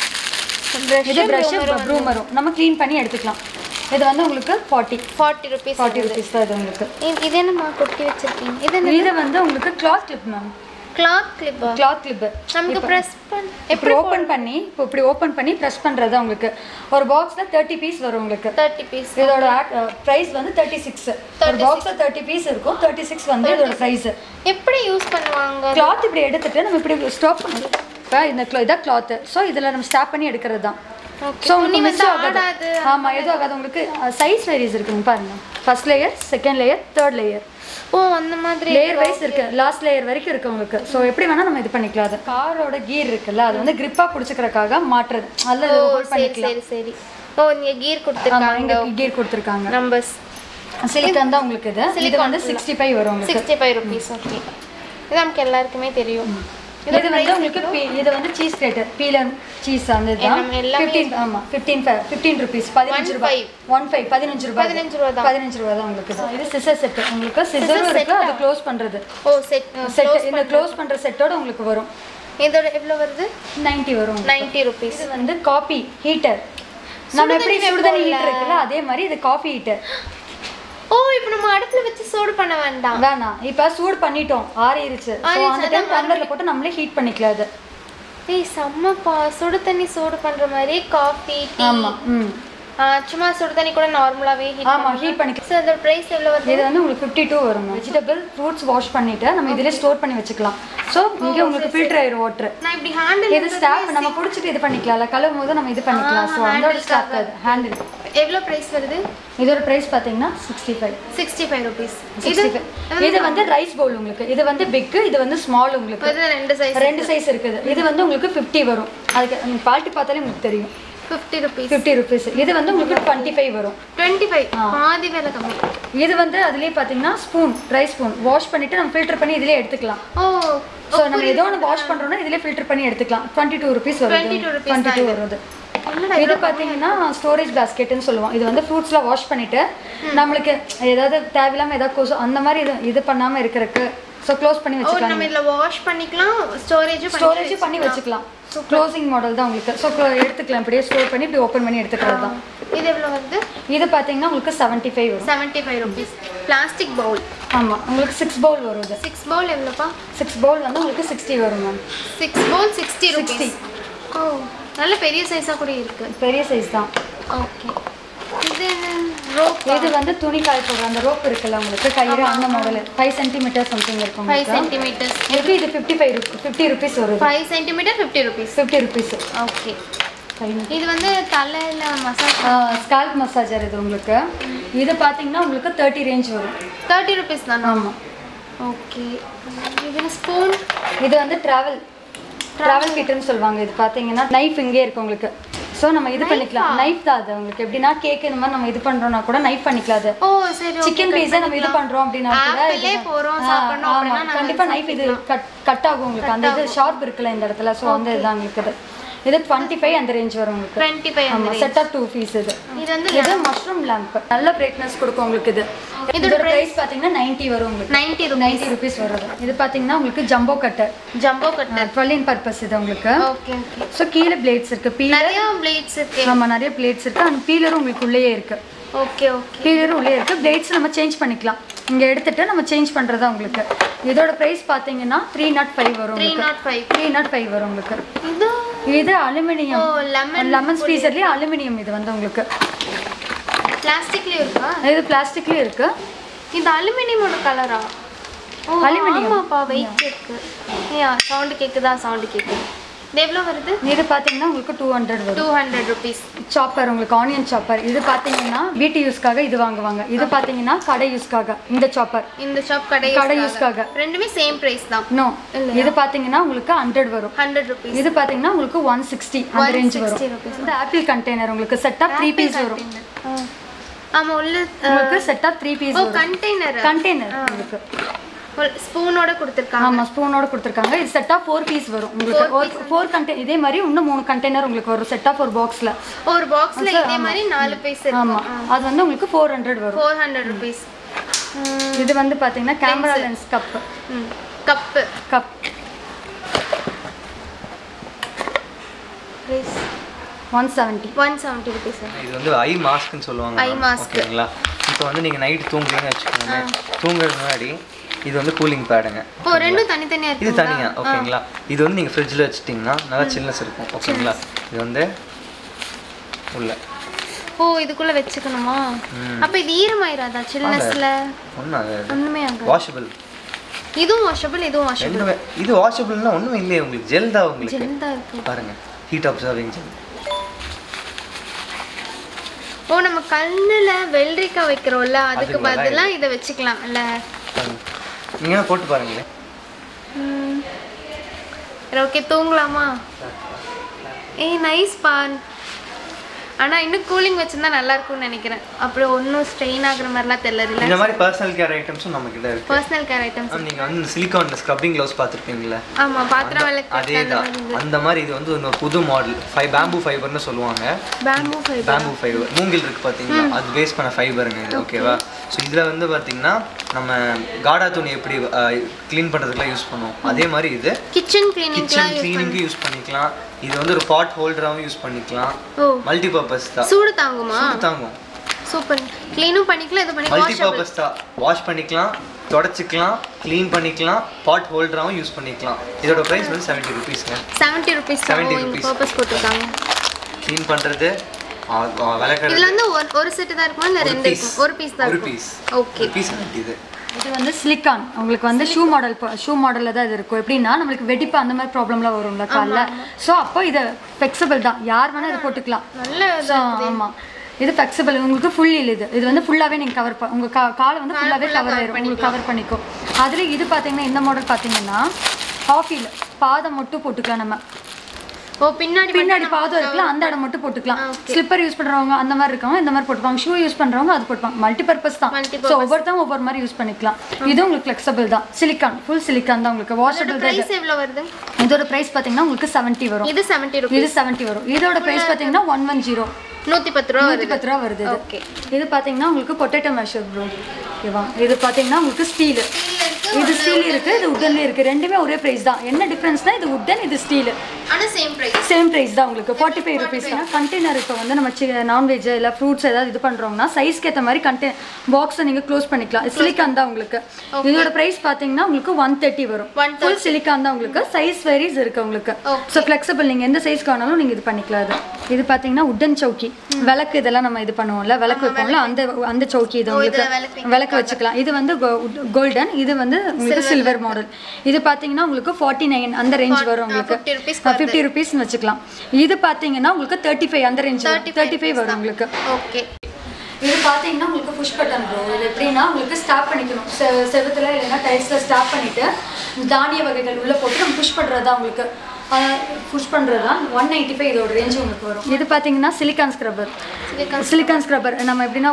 இது ப்ரஷ் ப்ரூமரும் நம்ம க்ளீன் பண்ணி எடுத்துக்கலாம் இது வந்து உங்களுக்கு forty forty rupees forty rupees தான் இது உங்களுக்கு இது என்னம்மா கொட்டி வச்சிருக்கீங்க இது என்ன இது வந்து உங்களுக்கு கிளாத் கிளிப் மேம் கிளாத் கிளிப்பா கிளாத் கிளிப்பு நமக்கு ப்ரெஸ் பண்ண இப்படி ஓப்பன் பண்ணி இப்போ இப்படி ஓப்பன் பண்ணி ப்ரெஸ் பண்ணுறது உங்களுக்கு ஒரு பாக்ஸில் தேர்ட்டி பீஸ் வரும் உங்களுக்கு தேர்ட்டி பீஸ் இதோட ப்ரைஸ் வந்து தேர்ட்டி சிக்ஸ் ஒரு பாக்ஸில் தேர்ட்டி பீஸ் இருக்கும் தேர்ட்டி சிக்ஸ் வந்து இதோட ப்ரைஸ் எப்படி யூஸ் பண்ணுவாங்க கிளாத் இப்படி எடுத்துட்டு நம்ம இப்படி ஸ்டாப் பண்ணி இப்போ இந்த க்ளோ இதான் கிளாத்து ஸோ இதில் நம்ம ஸ்டாப் பண்ணி எடுக்கிறது தான் Okay. ஸோ துணி உங்களுக்கு மிஸ் வந்து ஆகாது ஆடாது. ஆமாம் எதுவும் ஆகாது உங்களுக்கு சைஸ் வேரியஸ் இருக்குங்க பாருங்க first layer second layer third layer ஓ அந்த மாதிரி லேயர் வைஸ் இருக்கு லாஸ்ட் லேயர் வரைக்கும் இருக்கு உங்களுக்கு ஸோ எப்படி வேணா நம்ம இது பண்ணிக்கலாம் அது காரோட கீர் இருக்குல்ல அது வந்து கிரிப்பாக பிடிச்சிக்கிறதுக்காக மாற்றுறது அதில் ஓ ஹோல்ட் சரி பண்ணிக்கலாம் சரி சரி ஓ நீங்க கீர் ஆமாம் கொடுத்துருக்காங்க இங்கே கீர் கொடுத்துருக்காங்க நம்பர்ஸ் சிலிக்கான் தான் உங்களுக்கு இது இது வந்து சிக்ஸ்டி ஃபைவ் வரும் உங்களுக்கு சிக்ஸ்டி ஃபைவ் ருபீஸ் ஓகே இது நமக்கு எல்லாருக்குமே தெரியும் இது வந்து உங்களுக்கு பீ- இது வந்து சீஸ் கிரேட்டர் பீலர் சீஸ் அந்த இதுதான் நம்ம எல்லாமே ஃபிஃப்டீன் ஆமாம் ஃபிஃப்டீன் ஃபிஃப்டீன் ருபீஸ் பதினஞ்சு One ரூபாய் five. ஒன் ஃபைவ் பதினஞ்சு ரூபாய் பதினஞ்சு ரூபா தான் பதினஞ்சு ரூபா தான் உங்களுக்கு இது. இது சிசர் செட் உங்களுக்கு சிசரும் இருக்கு அது க்ளோஸ் பண்ணுறது ஓ செட் செட் இந்த க்ளோஸ் பண்ணுற செட்டோட உங்களுக்கு வரும் இதோட எவ்வளோ வருது 90 வரும் நைன்ட்டி ருபீஸ் இது வந்து காபி ஹீட்டர் நம்ம எப்படி சுடுதண்ணி ஹீட்டர் இருக்குல்ல அதே மாதிரி இது காஃபி ஹீட்டர் ஓ இப்போ நம்ம அடுப்புல வச்சு சூடு பண்ண வேண்டாம் வேணாம் இப்போ சூடு பண்ணிட்டோம் ஆறிடுச்சு ஸோ அந்த டைம் டம்ளரில் போட்டு நம்மளே ஹீட் பண்ணிக்கலாம் அது ஏய் செம்மப்பா சுடு தண்ணி சூடு பண்ற மாதிரி காஃபி டீ ஆமாம் ம் சும்மா சுடு தண்ணி கூட நார்மலாவே ஹீட் ஆமா ஹீட் பண்ணிக்கலாம் சார் அதோட பிரைஸ் எவ்வளவு வருது இது வந்து உங்களுக்கு ஃபிஃப்டி டூ வரும் வெஜிடபிள் ஃப்ரூட்ஸ் வாஷ் பண்ணிட்டு நம்ம இதிலே ஸ்டோர் பண்ணி வச்சுக்கலாம் ஸோ இங்கே உங்களுக்கு ஃபில்டர் ஆயிரும் வாட்டர் நான் இப்படி ஹேண்டில் இது ஸ்டாப் நம்ம பிடிச்சிட்டு இது பண்ணிக்கலாம்ல கழுவும் போது நம்ம இது பண்ணிக்கலாம் ஸோ அதோட ஸ்டாப் அது ஹேண்டில் எவ்வளவு பிரைஸ் வருது இதோட ப்ரைஸ் பார்த்தீங்கன்னா sixty five sixty five rupees sixty five இது வந்து ரைஸ் பவுல் உங்களுக்கு இது வந்து பிக்கு இது வந்து ஸ்மால் உங்களுக்கு இது ரெண்டு சைஸ் ரெண்டு சைஸ் இருக்குது இது வந்து உங்களுக்கு ஃபிஃப்டி வரும் அதுக்கு நீங்கள் குவாலிட்டி பார்த்தாலே உங்களுக்கு தெரியும் ஃபிஃப்டி ருபீஸ் ஃபிஃப்டி ருபீஸ் இது வந்து உங்களுக்கு டுவெண்ட்டி ஃபைவ் வரும் டுவெண்ட்டி ஃபைவ் பாதி விலை கம்மி இது வந்து அதுலேயே பார்த்தீங்கன்னா ஸ்பூன் ரைஸ் ஸ்பூன் வாஷ் பண்ணிட்டு நம்ம ஃபில்டர் பண்ணி இதுலேயே எடுத்துக்கலாம் ஓ ஸோ நம்ம ஏதோ ஒன்று வாஷ் பண்ணுறோம்னா இதுலேயே ஃபில்டர் பண்ணி எடுத்துக்கலாம் டுவெண்ட்டி டூ ருபீஸ் வரும் 22 rupees டுவெண்ட்டி டூ வருது இது பார்த்தீங்கன்னா ஸ்டோரேஜ் பேஸ்கெட்னு சொல்லுவோம் இது வந்து ஃப்ரூட்ஸ்லாம் வாஷ் பண்ணிட்டு நம்மளுக்கு ஏதாவது தேவையில்லாமல் ஏதாவது கொசு அந்த மாதிரி இது இது பண்ணாமல் இருக்கிறதுக்கு ஸோ க்ளோஸ் பண்ணி ஓ வச்சுக்கலாம் நம்ம இதுல வாஷ் பண்ணிக்கலாம் ஸ்டோரேஜும் ஸ்டோரேஜ் பண்ணி வச்சுக்கலாம் க்ளோசிங் மாடல் தான் உங்களுக்கு ஸோ எடுத்துக்கலாம் இப்படியே ஸ்டோர் பண்ணி இப்படி ஓப்பன் பண்ணி எடுத்துக்கிறது தான் இது எவ்வளவு வருது இது பார்த்தீங்கன்னா உங்களுக்கு செவன்ட்டி ஃபைவ் வரும் seventy five rupees plastic bowl ஆமாம் உங்களுக்கு சிக்ஸ் பவுல் வரும் இது சிக்ஸ் பவுல் எவ்வளோப்பா சிக்ஸ் பவுல் வந்து உங்களுக்கு சிக்ஸ்டி வரும் ma'am six bowl sixty 60. Rupees ஓ நல்ல பெரிய சைஸாக கூட இருக்கு பெரிய சைஸ் தான் ஓகே இது ரோப் இது வந்து துணி காய போடுற அந்த ரோப் இருக்குல்ல உங்களுக்கு கயிறு அந்த மாடல் ஃபைவ் சென்டிமீட்டர் சம்திங் இருக்கும் ஃபைவ் உங்களுக்கு சென்டிமீட்டர்ஸ் இதுக்கு இது ஃபிஃப்டி ஃபைவ் ஃபிஃப்டி ருபீஸ் வருது five centimetre fifty rupees fifty rupees okay இது வந்து தலையில் மசாஜ் ஸ்கால்ப் மசாஜர் இது உங்களுக்கு இது பார்த்தீங்கன்னா உங்களுக்கு தேர்ட்டி ரேஞ்ச் வரும் தேர்ட்டி ருபீஸ் தானே ஆமாம் ஓகே இது ஸ்பூன் இது வந்து ட்ராவல் ட்ராவல் கிட்டுன்னு சொல்லுவாங்க இது பார்த்தீங்கன்னா நைஃப் இங்கே இருக்கு உங்களுக்கு ஸோ நம்ம இது பண்ணிக்கலாம் நைஃப் தான் அது உங்களுக்கு எப்படின்னா கேக் இந்த மாதிரி நம்ம இது பண்ணுறோம்னா கூட நைஃப் பண்ணிக்கலாம் அது ஓ சரி சிக்கன் பீஸை நம்ம இது பண்றோம் அப்படின்னா கூட ஆப்பிளே போறோம் சாப்பிடணும் ஆமா அப்படின்னா நாங்க கண்டிப்பா நைஃப் இது கட் கட் ஆகும் உங்களுக்கு அந்த இது ஷார்ப் இருக்குல்ல இந்த இடத்துல ஸோ அந்த இதுதான் உங்களுக்கு இது இது டுவெண்ட்டி ஃபைவ் அந்த ரேஞ்ச் வரும் உங்களுக்கு டுவெண்ட்டி ஃபைவ் ஆமா செட் ஆஃப் டூ பீஸ் இது இது வந்து இது மஷ்ரூம் லேம்ப் நல்ல பிரைட்னஸ் கொடுக்கும் உங்களுக்கு இது இதோட பிரைஸ் பாத்தீங்கன்னா 90 வரும் உங்களுக்கு நைன்ட்டி ருபீஸ் நைன்டி ருபீஸ் வருது இது பாத்தீங்கன்னா உங்களுக்கு jumbo cutter jumbo cutter dual in purpose இது உங்களுக்கு ஓகே ஓகே ஸோ கீழே பிளேட்ஸ் இருக்கு பீலர் நிறைய பிளேட்ஸ் இருக்கு ஆமா நிறைய பிளேட்ஸ் இருக்கு அந்த பீலரும் உங்களுக்கு உள்ளேயே இருக்கு ஓகே ஓகே பீலரும் உள்ளே இருக்கு பிளேட்ஸ் நம்ம சேஞ்ச் பண்ணிக்கலாம் இங்க எடுத்துட்டு நம்ம சேஞ்ச் பண்றதா உங்களுக்கு இதோட பிரைஸ் பாத்தீங்கன்னா த்ரீ நாட் ஃபைவ் வரும் த்ரீ உங்களுக்கு nought five three nought five வரும் உங்களுக்கு இது இது அலுமினியம் ஓ லெமன் லெமன் ஸ்பீசர்லயே அலுமினியம் இது வந்து உங்களுக்கு பிளாஸ்டிக்லயும் இருக்கா இது பிளாஸ்டிக்லயும் இருக்கு இது அலுமினியமோட கலரா ஓ Aluminium. ஆமாப்பா வெயிட் இருக்கு ஏ சவுண்டு கேக்குதா சவுண்டு கேக்குது இது எவ்வளோ வருது இது பாத்தீங்கன்னா உங்களுக்கு டூ ஹண்ட்ரட் வரும் டூ ஹண்ட்ரட் ருபீஸ் சாப்பர் உங்களுக்கு ஆனியன் சாப்பர் இது பாத்தீங்கன்னா வீட்டு யூஸ்க்காக இது வாங்குவாங்க இது பாத்தீங்கன்னா கடை யூஸ்க்காக இந்த சாப்பர் இந்த ஷாப் கடை கடை யூஸ்க்காக ரெண்டுமே சேம் பிரைஸ் தான் நோ இது பாத்தீங்கன்னா உங்களுக்கு ஹண்ட்ரட் வரும் ஹண்ட்ரட் ருபீஸ் இது பாத்தீங்கன்னா உங்களுக்கு ஒன் சிக்ஸ்டி அந்த ரேஞ்ச் வரும் 160 rupees. இந்த ஆப்பிள் கண்டெய்னர் உங்களுக்கு செட் ஆஃப் த்ரீ பீஸ் வரும் ஆமா உள்ள உங்களுக்கு செட் ஆஃப் த்ரீ பீஸ் ஓ வரும் கண்டெய்னர் கண்டெய்னர் உங்களுக்கு ஸ்பூனோட கொடுத்துருக்காங்க ஆமா ஸ்பூனோட கொடுத்துருக்காங்க இது செட் ஆஃப் ஃபோர் பீஸ் வரும் உங்களுக்கு ஒரு ஃபோர் கண்டெய்னர் இதே மாதிரி இன்னும் மூணு கண்டெய்னர் உங்களுக்கு வரும் செட் ஆஃப் ஒரு பாக்ஸ்ல ஒரு பாக்ஸ்ல இதே மாதிரி நாலு பீஸ் ஆமா அது வந்து உங்களுக்கு ஃபோர் ஹண்ட்ரட் வரும் ஃபோர் ஹண்ட்ரட் ருபீஸ் இது வந்து பாத்தீங்கன்னா camera lens cup cup cup one seventy one seventy rupees இது வந்து ஐ மாஸ்க்னு சொல்லுவாங்க Eye ma'am. mask. ஓகேங்களா இப்போ வந்து நீங்கள் நைட் தூங்குறீங்கன்னு வச்சுக்கோங்க தூங்குறதுக்கு முன்னாடி இது வந்து கூலிங் பேடுங்க ஓ ரெண்டும் தனித்தனியா இது இருக்கு தனியா ஓகேங்களா இது வந்து நீங்கள் ஃப்ரிட்ஜில் வச்சிட்டிங்கன்னா நல்லா சில்னஸ் இருக்கும் ஓகேங்களா இது வந்து உள்ள ஓ இதுக்குள்ள வச்சுக்கணுமா அப்ப இது ஈரமாயிராதா சில்னஸ்ல ஒன்றும் அது ஒண்ணுமே ஆகாது வாஷபிள் இதுவும் வாஷபிள் இதுவும் வாஷபிள் ரெண்டுமே இது வாஷபிள்னா ஒன்றும் இல்லையே உங்களுக்கு ஜெல் தான் உங்களுக்கு ஜெல் தான் இருக்கு பாருங்க ஹீட் அப்சர்விங் ஜெல் ஓ நம்ம கண்ணுல வெள்ளரிக்காய் வைக்கிறோம்ல அதுக்கு அதுக்கு பதிலா பதிலா இதை வச்சுக்கலாம் இல்ல நீங்கள் போட்டு பாருங்களேன் ஓகே தூங்கலாமா ஏய் நைஸ் பான் ஆனா இன்னும் கூலிங் வச்சிருந்தா நல்லா இருக்கும்னு நினைக்கிறேன் அப்புறம் ஒன்றும் ஸ்ட்ரெயின் ஆகுற மாதிரிலாம் தெரியல இந்த மாதிரி பர்சனல் கேர் ஐட்டம்ஸும் நம்ம கிட்ட இருக்கு பர்சனல் கேர் ஐட்டம்ஸ் மேம் நீங்கள் வந்து சிலிக்கான் ஸ்க்ரப்பிங் க்ளவுஸ் பார்த்துருப்பீங்களா ஆமா பாத்திரம் அதே விளக்கு தான் அந்த மாதிரி இது வந்து ஒரு புது மாடல் ஃபைவ் பேம்பு ஃபைபர்னு சொல்லுவாங்க பேம்பூ ஃபைபர் பேம்பு ஃபைபர் மூங்கில் இருக்கு பார்த்தீங்களா அது பேஸ் பண்ண ஃபைபருங்க இது ஓகேவா ஸோ இதில் வந்து பார்த்தீங்கன்னா நம்ம காடா துணி எப்படி க்ளீன் பண்ணுறதுக்குலாம் யூஸ் பண்ணுவோம் அதே மாதிரி இது கிச்சன் கிளீனிங்லாம் கிச்சன் க்ளீனிங்க்கு யூஸ் பண்ணிக்கலாம் இது வந்து ஒரு பாட் ஹோல்டராகவும் யூஸ் பண்ணிக்கலாம் ஓ மல்டி பர்பஸ் தான் சூடு தாங்குமா சூடு தாங்கும் சூப்பர் க்ளீனும் பண்ணிக்கலாம் இது பண்ணி மல்டி வாஷபிள் பர்பஸ் தான் வாஷ் பண்ணிக்கலாம் தொடச்சிக்கலாம் க்ளீன் பண்ணிக்கலாம் பாட் ஹோல்டராகவும் யூஸ் பண்ணிக்கலாம் இதோட ப்ரைஸ் வந்து செவன்ட்டி ருபீஸ்ங்க செவன்ட்டி ருபீஸ் 70 இங்கே rupees. பர்பஸ் போட்டிருக்காங்க க்ளீன் பண்ணுறது விளக்கடை இதுல வந்து ஒரு ஒரு செட் தான் இருக்குமா இல்ல ஒரு ரெண்டு piece. இருக்கும் ஒரு பீஸ் தான் ஒரு இருக்கும் பீஸ் ஓகே பீஸ் இது இது வந்து சிலிக்கான் உங்களுக்கு வந்து ஷூ மாடல் ஷூ மாடலில் தான் இது இருக்கும் எப்படின்னா நம்மளுக்கு வெடிப்பு அந்த மாதிரி ப்ராப்ளம்லாம் வரும்ல காலில் ஸோ அப்போ இது ஃப்ளெக்சிபிள் தான் யார் வேணால் இதை போட்டுக்கலாம் நல்ல ஸோ ஆமாம் இது ஃப்ளெக்சிபிள் உங்களுக்கு ஃபுல் இது இது வந்து ஃபுல்லாகவே நீங்கள் கவர் ப உங்கள் கா காலை வந்து ஃபுல்லாகவே கவர் ஆயிரும் உங்களுக்கு கவர் பண்ணிக்கும் அதில் இது பார்த்தீங்கன்னா இந்த மாடல் பார்த்தீங்கன்னா ஹாஃப் ஹீல் பாதம் மட்டும் போட்டுக்கலாம் நம்ம ஓ பின்னாடி பின்னாடி பாதம் இருக்குல்ல அந்த இடம் மட்டும் போட்டுக்கலாம் ஸ்லிப்பர் யூஸ் பண்றவங்க அந்த மாதிரி இருக்கவங்க இந்த மாதிரி போட்டுப்பாங்க ஷூ யூஸ் பண்றவங்க அது போட்டுப்பாங்க மல்டி பர்பஸ் தான் ஸோ ஒவ்வொருத்தவங்க ஒவ்வொரு மாதிரி யூஸ் பண்ணிக்கலாம் இது உங்களுக்கு ஃபிளெக்சிபிள் தான் சிலிக்கான் ஃபுல் சிலிக்கான் தான் உங்களுக்கு வாஷபிள் தான் இது. பிரைஸ் எவ்வளவு வருது இதோட பிரைஸ் பார்த்தீங்கன்னா உங்களுக்கு செவன்ட்டி வரும் இது 70 ருபீஸ் இது செவன்ட்டி வரும் இதோட பிரைஸ் பார்த்தீங்கன்னா ஒன் ஒன் ஜீரோ நூத்தி பத்து ரூபா நூற்றி பத்து ரூபா வருது இது. ஓகே இது பார்த்தீங்கன்னா உங்களுக்கு பொட்டேட்டோ மேஷர் ப்ரோ ஓகேவா இது பார்த்தீங்கன்னா உங்களுக்கு ஸ்டீல் இது ஸ்டீல் இருக்கு இது உட்டன்லேயே இருக்கு ரெண்டுமே ஒரே பிரைஸ் தான் என்ன டிஃப்ரென்ஸ்னா இது உட்டன் இது ஸ்டீல் ஆனா சேம் பிரைஸ் சேம் ப்ரைஸ் தான் உங்களுக்கு ஃபார்ட்டி ஃபைவ் ருபீஸ் கண்டெய்னர் இப்போ வந்து நம்ம நான்வெஜ் இல்லை ஃப்ரூட்ஸ் ஏதாவது இது பண்ணுறோம்னா சைஸ்க்கு ஏற்ற மாதிரி கண்டெய் பாக்ஸை நீங்கள் க்ளோஸ் பண்ணிக்கலாம் சிலிக்கான் தான் உங்களுக்கு இதோட ப்ரைஸ் பார்த்தீங்கன்னா உங்களுக்கு ஒன் தேர்ட்டி வரும் ஃபுல் சிலிக்கான் தான் உங்களுக்கு சைஸ் வெரிஸ் இருக்கு உங்களுக்கு ஸோ ஃப்ளெக்சிபிள் நீங்கள் எந்த சைஸ்க்கு வேணாலும் நீங்கள் இது பண்ணிக்கலாம் அது இது பார்த்தீங்கன்னா உட்டன் சௌக்கி விளக்கு இதெல்லாம் நம்ம இது பண்ணுவோம்ல விளக்கு வைப்போம்ல அந்த அந்த சௌக்கி இது உங்களுக்கு விளக்கு வச்சுக்கலாம் இது வந்து கோல்டன் இது வந்து உங்களுக்கு சில்வர் மாடல் இது பார்த்தீங்கன்னா உங்களுக்கு ஃபார்ட்டி நைன் அந்த ரேஞ்ச் வரும் உங்களுக்கு 50 rupees ஃபிஃப்டி ருபீஸ்னு வச்சுக்கலாம் இது பார்த்தீங்கன்னா உங்களுக்கு தேர்ட்டி ஃபைவ் அந்த ரேஞ்ச் தேர்ட்டி ஃபைவ் வரும் உங்களுக்கு ஓகே இது பார்த்தீங்கன்னா உங்களுக்கு புஷ் பட்டன் ப்ரோ இது எப்படின்னா உங்களுக்கு ஸ்டாப் பண்ணிக்கணும் செ செவத்தில் இல்லைன்னா டைல்ஸில் ஸ்டாப் பண்ணிவிட்டு தானிய வகைகள் உள்ளே போட்டு நம்ம புஷ் பண்ணுறது தான் உங்களுக்கு புஷ் பண்ணுறது தான் ஒன் நைன்ட்டி ஃபைவ் இதோட ரேஞ்ச் உங்களுக்கு வரும் இது பார்த்தீங்கன்னா சிலிக்கான் ஸ்க்ரப்பர் சிலிக்கான் ஸ்க்ரப்பர் நம்ம எப்படின்னா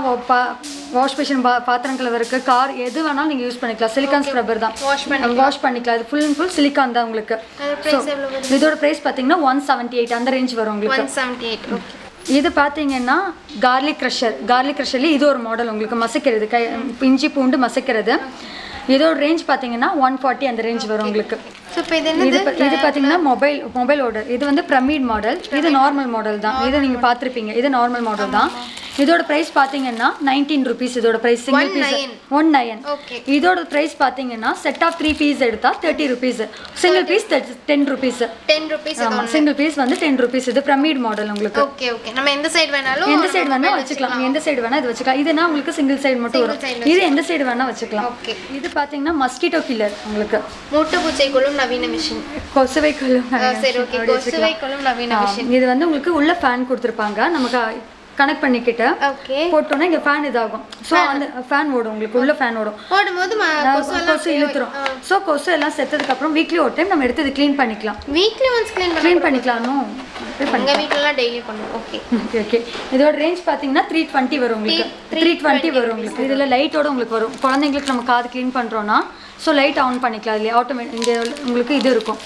வாஷ் மிஷின் பா பாத்திரம் கலவருக்கு கார் எது வேணாலும் நீங்கள் யூஸ் பண்ணிக்கலாம் சிலிக்கான் ஸ்க்ரப்பர் தான் வாஷ் பண்ணி வாஷ் பண்ணிக்கலாம் இது ஃபுல் அண்ட் ஃபுல் சிலிக்கான் தான் உங்களுக்கு பிரைஸ் எவ்வளவு இதோட ப்ரைஸ் பார்த்தீங்கன்னா ஒன் செவன்ட்டி எயிட் அந்த ரேஞ்ச் வரும் உங்களுக்கு 178 ஓகே இது பார்த்தீங்கன்னா கார்லிக் க்ரஷர் கார்லிக் க்ரஷர்லேயே இது ஒரு மாடல் உங்களுக்கு மசிக்கிறது கை இஞ்சி பூண்டு மசிக்கிறது இதோட ரேஞ்ச் பார்த்தீங்கன்னா ஒன் ஃபார்ட்டி அந்த ரேஞ்ச் வரும் உங்களுக்கு சோ இப்போ இது இது என்னது பா- இது பார்த்தீங்கன்னா மொபைல் மொபைல் ஆர்டர் இது வந்து பிரமிட் மாடல் இது நார்மல் மாடல் தான் இது நீங்கள் பார்த்துருப்பீங்க இது நார்மல் மாடல் தான் இதோட ப்ரைஸ் பார்த்தீங்கன்னா நைன்டீன் ருபீஸ் இதோட price single piece one nine Okay. இதோட ப்ரைஸ் பார்த்தீங்கன்னா செட் ஆஃப் த்ரீ பீஸ் எடுத்தால் thirty rupees single piece ten rupees 10 rupees இது ஆமாம் சிங்கிள் பீஸ் வந்து டென் ருபீஸ் இது பிரமிட் மாடல் உங்களுக்கு ஓகே ஓகே நம்ம எந்த சைடு வேணாலும் எந்த சைடு வேணா வச்சுக்கலாம் நீங்க எந்த சைடு வேணா இது வச்சுக்கலாம் இதுனா உங்களுக்கு சிங்கிள் சைடு மட்டும் வரும் இது எந்த சைடு வேணா வச்சுக்கலாம் ஓகே இது பாத்தீங்கன்னா மஸ்கிட்டோ கில்லர் உங்களுக்கு மூட்டை பூச்சை கொள்ளும் நவீன மிஷின் கொசுவை கொல்லும் சரி ஓகே கொசுவை கொள்ளும் நவீன மிஷின் இது வந்து உங்களுக்கு உள்ள ஃபேன் கொடுத்துருப்பாங்க நமக்கு கனெக்ட் பண்ணிக்கிட்டு ஓகே போட்டோன்னா இங்க ஃபேன் இதாகும் ஸோ அந்த ஃபேன் ஓடும் உங்களுக்கு உள்ள ஃபேன் ஓடும் போடும்போது ம- கொசு எல்லாம் கொசு இழுத்துரும் ஸோ கொசு எல்லாம் செத்ததுக்கு அப்புறம் வீக்லி ஒரு டைம் நம்ம எடுத்து இது க்ளீன் பண்ணிக்கலாம் வீக்லி ஒன்ஸ் க்ளீன் பண்ண க்ளீன் பண்ணிக்கலாம்னு எங்க வீட்லலாம் டெய்லி பண்ணுவோம் ஓகே ஓகே ஓகே இதோட ரேஞ்ச் பார்த்தீங்கன்னா த்ரீ டுவெண்ட்டி வரும் உங்களுக்கு த்ரீ டுவெண்ட்டி வரும் உங்களுக்கு இதில் லைட்டோட உங்களுக்கு வரும் குழந்தைங்களுக்கு நம்ம காது க்ளீன் பண்ணுறோன்னா ஸோ லைட் ஆன் பண்ணிக்கலாம் இதுலேயே ஆட்டோமேட்டிக் இங்கே உங்களுக்கு இது இருக்கும்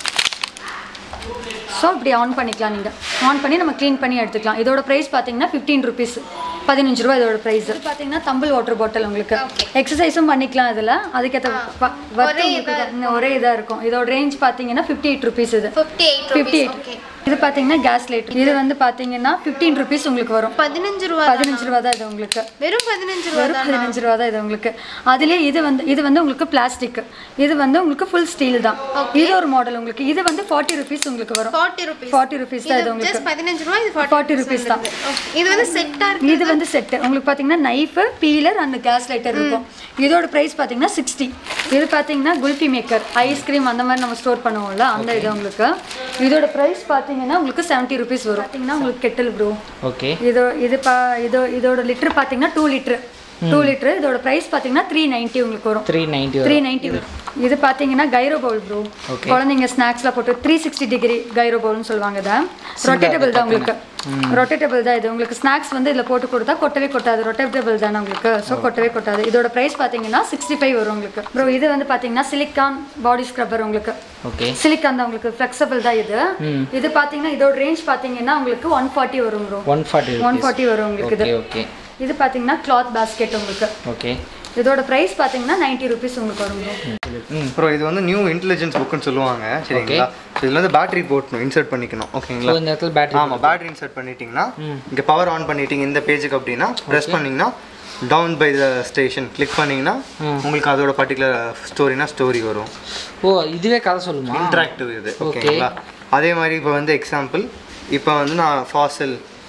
ஸோ இப்படி ஆன் பண்ணிக்கலாம் நீங்கள் ஆன் பண்ணி நம்ம க்ளீன் பண்ணி எடுத்துக்கலாம் இதோட ப்ரைஸ் பார்த்தீங்கன்னா ஃபிஃப்டீன் ருபீஸ் பதினஞ்சு ரூபா இதோட ப்ரைஸ் பார்த்தீங்கன்னா தம்பிள் வாட்டர் பாட்டில் உங்களுக்கு எக்ஸசைஸும் பண்ணிக்கலாம் இதில் அதுக்கேற்ற ஒரே ஒரே இதாக இருக்கும் இதோட ரேஞ்ச் பார்த்தீங்கன்னா ஃபிஃப்டி எயிட் ருபீஸ் இது 58 ஃபிஃப்டி rupees எயிட் ஓகே இது பார்த்தீங்கன்னா கேஸ் லைட் இது வந்து பார்த்தீங்கன்னா ஃபிஃப்டீன் ருபீஸ் உங்களுக்கு வரும் 15 ரூபா பதினஞ்சு ரூபா தான் இது உங்களுக்கு வெறும் 15 ரூபா வெறும் பதினஞ்சு ரூபா தான் இது உங்களுக்கு அதுலேயே இது வந்து இது வந்து உங்களுக்கு பிளாஸ்டிக் இது வந்து உங்களுக்கு ஃபுல் ஸ்டீல் தான் இது ஒரு மாடல் உங்களுக்கு இது வந்து ஃபார்ட்டி ருபீஸ் உங்களுக்கு வரும் 40 rupees ஃபார்ட்டி ருபீஸ் தான் இது உங்களுக்கு ஜஸ்ட் 15 ரூபா இது 40 ஃபார்ட்டி ருபீஸ் தான் Okay. இது வந்து செட்டா இருக்கு இது வந்து செட்டு உங்களுக்கு பார்த்தீங்கன்னா knife peeler and gas lighter இருக்கும் இதோட ப்ரைஸ் பார்த்தீங்கன்னா சிக்ஸ்டி இது பார்த்தீங்கன்னா குல்ஃபி மேக்கர் ஐஸ்கிரீம் அந்த மாதிரி நம்ம ஸ்டோர் பண்ணுவோம்ல அந்த இது உங்களுக்கு இதோட ப்ரைஸ் பார்த்தீங்கன்னா உங்களுக்கு செவன்ட்டி ருபீஸ் வரும் பார்த்தீங்கன்னா உங்களுக்கு கெட்டில் ப்ரோ ஓகே இதோ இது பா இதோ இதோட லிட்டர் பார்த்தீங்கன்னா டூ லிட்டர் டூ லிட்டர் இதோட ப்ரைஸ் பார்த்தீங்கன்னா த்ரீ நைன்ட்டி உங்களுக்கு வரும் த்ரீ நைன்ட்டி த்ரீ நைன்ட்டி இது பார்த்தீங்கன்னா கைரோ பவுல் ப்ரோ குழந்தைங்க ஸ்நாக்ஸில் போட்டு த்ரீ சிக்ஸ்டி டிகிரி கைரோ பவுல்னு சொல்லுவாங்க இதை ரொட்டேட்டபிள் தான் உங்களுக்கு ரொட்டேட்டபிள் தான் இது உங்களுக்கு ஸ்நாக்ஸ் வந்து இதில் போட்டு கொடுத்தா கொட்டவே கொட்டாது ரொட்டேட்டபிள் தானே உங்களுக்கு ஸோ கொட்டவே கொட்டாது இதோட ப்ரைஸ் பார்த்தீங்கன்னா சிக்ஸ்டி ஃபைவ் வரும் உங்களுக்கு ப்ரோ இது வந்து பார்த்தீங்கன்னா சிலிக்கான் பாடி ஸ்க்ரப்பர் உங்களுக்கு ஓகே சிலிக்கான் தான் உங்களுக்கு ஃப்ளெக்சிபிள் தான் இது இது பார்த்தீங்கன்னா இதோட ரேஞ்ச் பார்த்தீங்கன்னா உங்களுக்கு ஒன் ஃபார்ட்டி வரும் bro one forty one forty வரும் உங்களுக்கு இது ஓகே ஓகே இது பார்த்தீங்கன்னா கிளாத் பேஸ்கெட் உங்களுக்கு ஓகே இதோட ப்ரைஸ் பார்த்தீங்கன்னா நைன்ட்டி ருபீஸ் உங்களுக்கு வரும் bro. ப்ரோ இது வந்து நியூ இன்டெலிஜென்ஸ் புக்குன்னு சொல்லுவாங்க சரிங்களா So இதுல வந்து பேட்டரி போட்டணும் இன்சர்ட் பண்ணிக்கணும் ஓகேங்களா இந்த இடத்துல பேட்டரி ஆமா பேட்டரி இன்சர்ட் பண்ணிட்டீங்கன்னா இங்க பவர் ஆன் பண்ணிட்டீங்க இந்த பேஜுக்கு அப்படின்னா ப்ரெஸ் பண்ணீங்கன்னா down by the station click பண்ணீங்கன்னா உங்களுக்கு அதோட பர்டிகுலர் ஸ்டோரினா ஸ்டோரி வரும் ஓ இதுவே கதை சொல்லுமா இன்ட்ராக்டிவ் இது ஓகேங்களா அதே மாதிரி இப்போ வந்து எக்ஸாம்பிள் இப்போ வந்து நான் ஃபாசில்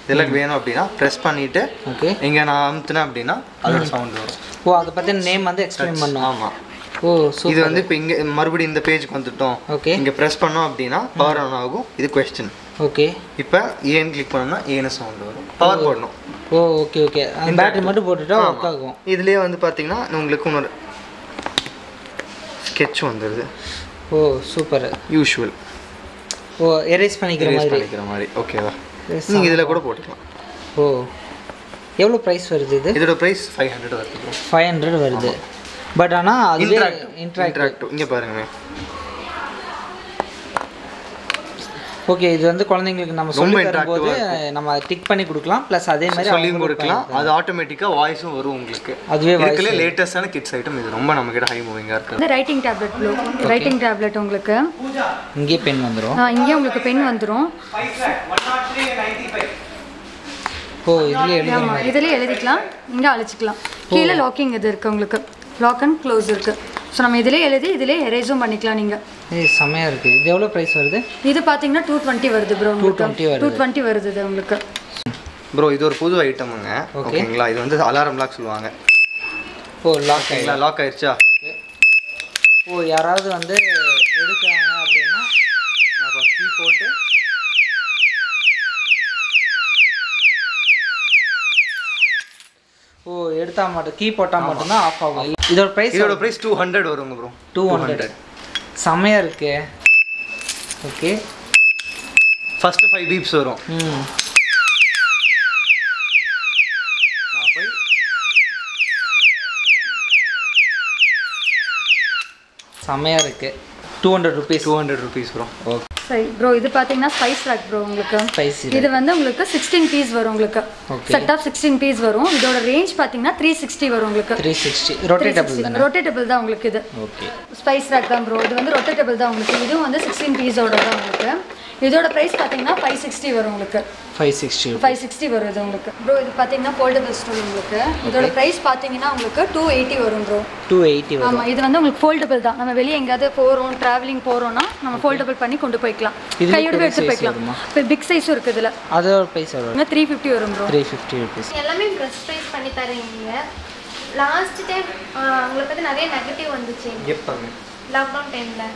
இதெல்லாம் வேணும் அப்படின்னா ப்ரெஸ் பண்ணிட்டு ஓகே இங்கே நான் அமுத்துனேன் அப்படின்னா அதோட சவுண்ட் வரும் ஓ அதை பற்றி நேம் வந்து எக்ஸ்பிளைன் பண்ணோம் ஆமாம் ஓ இது சூப்பர் வந்து இப்போ இங்கே மறுபடியும் இந்த பேஜுக்கு வந்துட்டோம் ஓகே இங்கே ப்ரெஸ் பண்ணோம் அப்படின்னா பவர் ஆன் ஆகும் இது கொஸ்டின் ஓகே இப்போ ஏன்னு கிளிக் பண்ணோம்னா ஏன்னு சவுண்ட் வரும் பவர் போடணும் ஓ ஓகே ஓகே அந்த பேட்டரி மட்டும் போட்டுட்டா ஒர்க் ஆகும் இதுலேயே வந்து பார்த்தீங்கன்னா உங்களுக்கு இன்னொரு ஸ்கெட்ச் வந்துடுது ஓ சூப்பர் யூஷுவல் ஓ எரேஸ் பண்ணிக்கிற மாதிரி பண்ணிக்கிற மாதிரி ஓகேவா Yes, நீங்கள் இதில் கூட போட்டுக்கலாம் ஓ எவ்வளோ ப்ரைஸ் வருது இது இதோட ப்ரைஸ் ஃபைவ் ஹண்ட்ரட் வருது ப்ரோ ஃபைவ் ஹண்ட்ரட் வருது பட் ஆனால் அதுவே இன்ட்ராக்டிவ் இன்ட்ராக்ட் இன்ட்ராக்டிவ் இங்கே பாருங்க ஓகே இது வந்து குழந்தைங்களுக்கு நம்ம ரொம்ப சொல்லி தரும்போது interactive-ஆ நம்ம டிக் பண்ணி கொடுக்கலாம் ப்ளஸ் அதே மாதிரி சொல்லியும் அவங்களும் கொடுக்கலாம் பயன்படுத்தலாம். அது ஆட்டோமேட்டிக்காக வாய்ஸும் வரும் உங்களுக்கு அதுவே voice இதுக்குள்ளே லேட்டஸ்டான கிட்ஸ் ஐட்டம் இது ரொம்ப நம்ம கிட்ட ஹை மூவிங்காக இருக்குது வந்து writing tablet blue writing tablet உங்களுக்கு இங்கேயே பென் வந்துடும் ஆ, இங்கே உங்களுக்கு பென் வந்துடும் ஓ இதுலேயே எழுதுற ஆமாம் மாதிரி இதிலே எழுதிக்கலாம் இங்கே அழிச்சிக்கலாம் கீழே லாக்கிங் இது இருக்குது உங்களுக்கு லாக் அண்ட் க்ளோஸ் இருக்குது ஸோ நம்ம இதிலே எழுதி இதிலே எரேஸும் பண்ணிக்கலாம் நீங்கள் ஏய் செமையாக இருக்குது இது எவ்வளோ ப்ரைஸ் வருது இது பார்த்தீங்கன்னா டூ டுவெண்ட்டி வருது ப்ரோ 220 வருது. டூ டுவெண்ட்டி வருது இது உங்களுக்கு ப்ரோ இது ஒரு புது ஐட்டமுங்க Okay. ஓகேங்களா இது வந்து அலாரம் லாக் சொல்லுவாங்க ஓ லாக் ஓகேங்களா லாக் ஆயிடுச்சா ஓ யாராவது வந்து எடுக்கிறாங்க அப்படின்னா நான் இப்போ கீ போட்டு ஓ எடுத்தா மட்டும் கீ போட்டால் மட்டும்தான் ஆஃப் ஆகும் இதோட ப்ரைஸ் இதோட ப்ரைஸ் டூ ஹண்ட்ரட் வருங்க ப்ரோ டூ ஹண்ட்ரட் செமையாக இருக்கு ஓகே ஃபர்ஸ்ட் ஃபைவ் பீப்ஸ் வரும் ம் நான் போய் செமையாக இருக்கு two hundred rupees two hundred rupees வரும் ஓகே சரி ப்ரோ இது பார்த்தீங்கன்னா ஸ்பைஸ் ரேக் ப்ரோ உங்களுக்கு ஸ்பைசி இது வந்து உங்களுக்கு சிக்ஸ்டீன் பீஸ் வரும் உங்களுக்கு Okay. Set of sixteen piece வரும் இதோட ரேஞ்ச் பார்த்தீங்கன்னா த்ரீ சிக்ஸ்டி வரும் உங்களுக்கு த்ரீ சிக்ஸ்டி ரொட்டேட்டபிள் தானே ரொட்டேட்டபிள் தான் உங்களுக்கு இது ஓகே ஸ்பைஸ் ரேக் தான் ப்ரோ இது வந்து ரொட்டேட்டபிள் தான் உங்களுக்கு இதுவும் வந்து சிக்ஸ்டீன் பீஸோட தான் உங்களுக்கு இதோட ப்ரைஸ் பார்த்தீங்கன்னா ஃபைவ் சிக்ஸ்டி வரும் உங்களுக்கு ஃபைவ் சிக்ஸ்டி ஃபைவ் சிக்ஸ்டி வரும் இது உங்களுக்கு ப்ரோ இது பார்த்தீங்கன்னா ஃபோல்டபிள் ஸ்டோல் உங்களுக்கு இதோட ப்ரைஸ் பார்த்தீங்கன்னா உங்களுக்கு டூ எயிட்டி வரும் ப்ரோ டூ எயிட்டி வரும் ஆமாம் இது வந்து உங்களுக்கு ஃபோல்டபிள் தான் நம்ம வெளியே எங்கேயாவது போகிறோம் ட்ராவலிங் போகிறோம்னா நம்ம ஃபோல்டபிள் பண்ணி கொண்டு போய்க்கலாம் இதுல கையோட பெரிய எடுத்து size போய்க்கலாம் வருமா? இப்போ பிக் சைஸும் இருக்குது இதில் அதோட ப்ரைஸ் எவ்வளோ த்ரீ ஃபிஃப்டி வரும் ப்ரோ த்ரீ ஃபிஃப்டி ருபீஸ் எல்லாமே ப்ரெஸ் ப்ரைஸ் பண்ணி தரீங்க லாஸ்ட் டைம் உங்களை பற்றி நிறைய நெகட்டிவ் வந்துச்சு எப்பங்க லாக்டவுன் டைமில்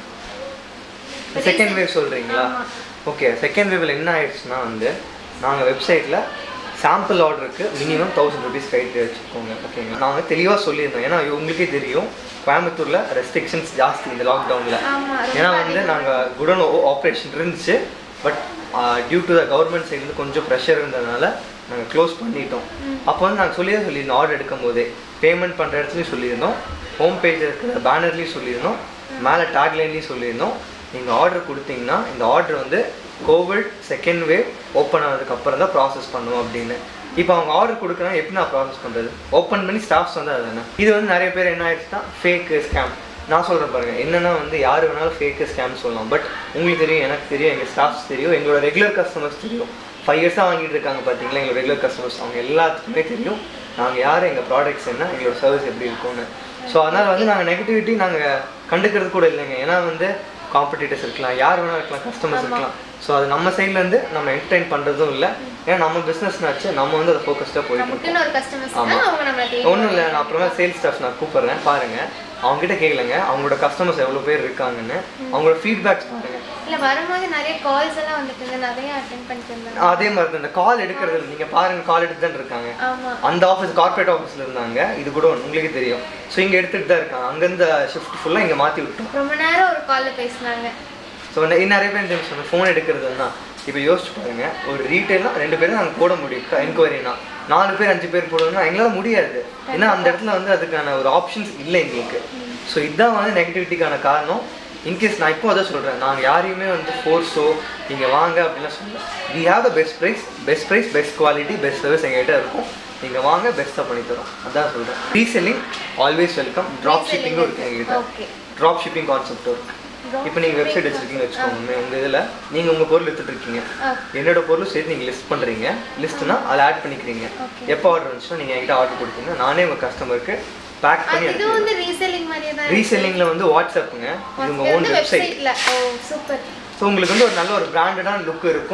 செகண்ட் வேவ் சொல்கிறீங்களா ஓகே செகண்ட் வேவ்ல என்ன ஆயிடுச்சுன்னா வந்து நாங்கள் வெப்சைட்டில் சாம்பிள் ஆர்டருக்கு மினிமம் தௌசண்ட் ருபீஸ் கைட்டு வச்சுக்கோங்க ஓகேங்க நாங்கள் தெளிவாக சொல்லியிருந்தோம் ஏன்னா உங்களுக்கே தெரியும் கோயம்புத்தூரில் ரெஸ்ட்ரிக்ஷன்ஸ் ஜாஸ்தி இந்த லாக்டவுனில் ஆமா, ரொம்ப ஏன்னா வந்து நாங்கள் குடோன் ஆப்ரேஷன் இருந்துச்சு but due to the government சைட்லேருந்து கொஞ்சம் ப்ரெஷர் இருந்ததுனால நாங்கள் க்ளோஸ் பண்ணிட்டோம் அப்போ வந்து நாங்கள் சொல்லியே சொல்லியிருந்தோம் ஆர்டர் எடுக்கும் போதே பேமெண்ட் பண்ணுற இடத்துலையும் சொல்லியிருந்தோம் ஹோம் பேஜ் இருக்கிற பேனர்லேயும் சொல்லியிருந்தோம் மேலே டேக்லைன்லேயும் சொல்லியிருந்தோம் நீங்கள் ஆர்டர் கொடுத்தீங்கன்னா இந்த ஆர்டர் வந்து கோவிட் செகண்ட் வேவ் ஓப்பன் ஆனதுக்கு அப்புறம் தான் ப்ராசஸ் பண்ணுவோம் அப்படின்னு இப்போ அவங்க ஆர்டர் கொடுக்குறாங்க எப்படி நான் ப்ராசஸ் பண்ணுறது ஓப்பன் பண்ணி ஸ்டாஃப்ஸ் வந்து அதுதானே இது வந்து நிறைய பேர் என்ன ஆயிடுச்சுன்னா ஃபேக்கு ஸ்கேம் நான் சொல்கிறேன் பாருங்க என்னன்னா வந்து யார் வேணாலும் ஃபேக்கு ஸ்கேம் சொல்லலாம் பட் உங்களுக்கு தெரியும் எனக்கு தெரியும் எங்கள் ஸ்டாஃப்ஸ் தெரியும் எங்களோட ரெகுலர் கஸ்டமர்ஸ் தெரியும் ஃபைவ் இயர்ஸாக வாங்கிட்டு இருக்காங்க பார்த்தீங்களா எங்களோட ரெகுலர் கஸ்டமர்ஸ் அவங்க எல்லாத்துக்குமே தெரியும் நாங்கள் யார் எங்கள் ப்ராடக்ட்ஸ் என்ன எங்களோட சர்வீஸ் எப்படி இருக்கும்னு ஸோ அதனால் வந்து நாங்கள் நெகட்டிவிட்டி நாங்கள் கண்டுக்கிறது கூட இல்லைங்க ஏன்னா வந்து காம்படிட்டர்ஸ் இருக்கலாம் யார் வேணா இருக்கலாம் கஸ்டமர்ஸ் இருக்கலாம் ஸோ அது நம்ம சைட்லேருந்து நம்ம என்டர்டைன் பண்ணுறதும் இல்லை ஏன்னா நம்ம பிஸ்னஸ்னாச்சு நம்ம வந்து அதை ஃபோக்கஸ்டாக போயிட்டு இருக்கோம் நமக்குன்னு ஒரு கஸ்டமர்ஸ் ஆமா. அவங்க நம்மளை தேடி ஒன்றும் இல்லை நான் அப்புறமா சேல்ஸ் ஸ்டாஃப் நான் கூப்பிடுறேன் பாருங்க அவங்ககிட்ட கேட்கலங்க அவங்களோட கஸ்டமர்ஸ் எவ்வளோ பேர் இருக்காங்கன்னு அவங்களோட ஃபீட்பேக்ஸ் பாருங்க இல்லை வரும்போது நிறைய கால்ஸ் எல்லாம் வந்துட்டு இருந்தது நிறைய அட்டென்ட் பண்ணிட்டு இருந்தாங்க அதே மாதிரி தான் இந்த கால் எடுக்கிறது இல்லை. நீங்க பாருங்க கால் எடுத்து தான் இருக்காங்க ஆமா அந்த ஆஃபீஸ் கார்பரேட் ஆஃபீஸில் இருந்தாங்க இது கூட உங்களுக்கே தெரியும் ஸோ இங்கே எடுத்துகிட்டு தான் இருக்காங்க அங்கேருந்து ஷிஃப்ட் ஃபுல்லாக இங்கே மாற்றி விட்டோம் ரொம்ப நேரம் ஒரு கால்ல பேசினாங்க ஸோ நிறைய பேர் தெரியும் சொன்ன ஃபோன் எடுக்கிறது தான் இப்போ யோசிச்சு பாருங்க ஒரு ரீட்டைல்னா ரெண்டு பேரும் நாங்கள் போட முடியும் என்கொயரினா நாலு பேர் அஞ்சு பேர் போடணும்னா எங்களால் முடியாது ஏன்னா அந்த இடத்துல வந்து அதுக்கான ஒரு ஆப்ஷன்ஸ் இல்லை எங்களுக்கு ஸோ இதுதான் வந்து நெகட்டிவிட்டிக்கான காரணம் இன்கேஸ் நான் இப்போ அதை சொல்கிறேன் நாங்கள் யாரையுமே வந்து ஃபோர்ஸோ நீங்கள் வாங்க அப்படிலாம் சொல்லல we have the best price best price best quality best service எங்ககிட்ட இருக்கும் நீங்கள் வாங்க பெஸ்ட்டாக பண்ணி தரோம் அதான் சொல்கிறேன் ரீசெல்லிங் ஆல்வேஸ் வெல்கம் ட்ராப் ஷிப்பிங்கும் இருக்குது எங்ககிட்ட ஓகே ட்ராப் ஷிப்பிங் கான்செப்டும் இருக்குது இப்போ நீங்கள் வெப்சைட் வச்சிருக்கீங்கன்னு வச்சுக்கோங்க உங்கள் இதில் நீங்கள் உங்கள் பொருள் எடுத்துட்டு இருக்கீங்க என்னோட பொருள் சேர்த்து நீங்கள் லிஸ்ட் பண்ணுறீங்க லிஸ்ட்னா அதில் ஆட் பண்ணிக்கிறீங்க எப்போ ஆர்டர் வந்துச்சுன்னா நீங்கள் என்கிட்ட ஆர்டர் கொடுத்தீங்கன்னா நானே உங்கள் கஸ்டமருக்கு பேக் பண்ணி இது அனுப்பி வந்து ரீசெல்லிங் மாதிரியே தான் ரீசெல்லிங்கில் வந்து வாட்ஸ்அப்புங்க இது உங்கள் ஓன் வந்து வெப்சைட் வெப்சைட்ல ஓ சூப்பர் ஸோ உங்களுக்கு வந்து ஒரு நல்ல ஒரு பிராண்டடான லுக் இருக்கும்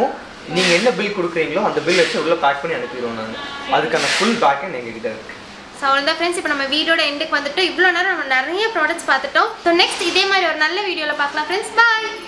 நீங்கள் என்ன பில் கொடுக்குறீங்களோ அந்த பில் வச்சு உள்ளே பேக் பண்ணி அனுப்பிடுவோம் நாங்கள் அதுக்கான ஃபுல் பேக் எங்ககிட்ட இருக்குது ஸோ அவ்வளோதான் ஃப்ரெண்ட்ஸ் இப்போ நம்ம வீடியோட எண்டுக்கு வந்துட்டு இவ்வளோ நேரம் நம்ம நிறைய ப்ராடக்ட்ஸ் பார்த்துட்டோம் ஸோ நெக்ஸ்ட் இதே மாதிரி ஒரு நல்ல வீடியோவில் பார்க்கலாம் ஃப்ரெண்ட்ஸ் பாய்